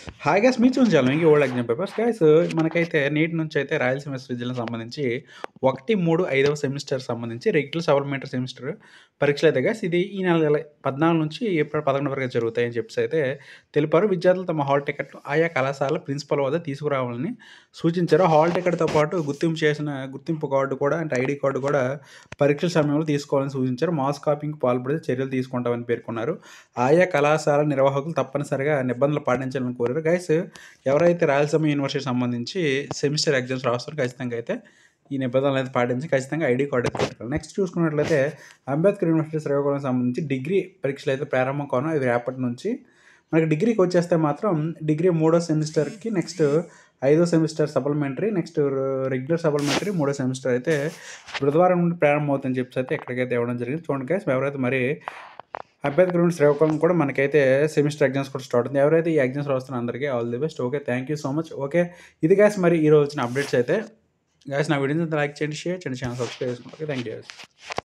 hi gas మీ చూపించాలి ఇంక ఓల్డ్ ఎగ్జామ్ పేపర్స్ గ్యాస్ మనకైతే నీట్ నుంచి అయితే రాయలసీమ విశ్వవిద్యాలయం సంబంధించి ఒకటి మూడు ఐదవ సెమిస్టర్ సంబంధించి రెగ్యులర్ సప్లిమెంటరీ సెమిస్టర్ పరీక్షలు అయితే గ్యాస్ ఇది ఈ నెల నెల పద్నాలుగు నుంచి ఏప్రిల్ పదకొండు వరకు జరుగుతాయని చెప్పేసి అయితే తెలిపారు విద్యార్థులు తమ హాల్ టికెట్లు ఆయా కళాశాల ప్రిన్సిపల్ వద్ద తీసుకురావాలని సూచించారు హాల్ టికెట్తో పాటు గుర్తింపు చేసిన గుర్తింపు కార్డు కూడా అంటే ఐడి కార్డు కూడా పరీక్షల సమయంలో తీసుకోవాలని సూచించారు మాస్ కాపింగ్కి పాల్పడితే చర్యలు తీసుకుంటామని పేర్కొన్నారు ఆయా కళాశాల నిర్వాహకులు తప్పనిసరిగా నిబంధనలు పాటించాలని కోరారు గైస్ ఎవరైతే రాయలసీమ యూనివర్సిటీ సంబంధించి సెమిస్టర్ ఎగ్జామ్స్ రాస్తారో ఖచ్చితంగా అయితే ఈ నిబంధనలు అయితే పాటించి ఖచ్చితంగా ఐడి కార్డు అయితే పెట్టుకోవాలి నెక్స్ట్ చూసుకున్నట్లయితే అంబేద్కర్ యూనివర్సిటీ శ్రీకాకుళం సంబంధించి డిగ్రీ పరీక్షలు అయితే ప్రారంభం కాను ఇది రేపటి నుంచి మనకి డిగ్రీకి వచ్చేస్తే మాత్రం డిగ్రీ మూడో సెమిస్టర్కి నెక్స్ట్ ఐదో semester supplementary next regular supplementary మూడో సెమిస్టర్ అయితే బుధవారం నుండి ప్రారంభం అవుతుందని చెప్పేసి అయితే ఎక్కడికైతే ఇవ్వడం జరిగింది చూడండి guys, ఎవరైతే మరి అంబేద్కర్ యూనివర్సిటీ శ్రీకాకుళం కూడా మనకైతే సెమిస్టర్ ఎగ్జామ్స్ కూడా స్టార్ట్ అవుతుంది ఎవరైతే ఈ ఎగ్జామ్స్ రాస్తున్న అందరికీ all the best okay thank you so much okay ఇది గ్యాస్ మరి ఈ రోజు వచ్చిన అప్డేట్స్ అయితే గ్యాస్ నా వీడియోని లైక్ చేయండి షేర్ చేయండి ఛానల్ సబ్స్క్రైబ్ చేసుకోండి ఓకే థ్యాంక్ యూ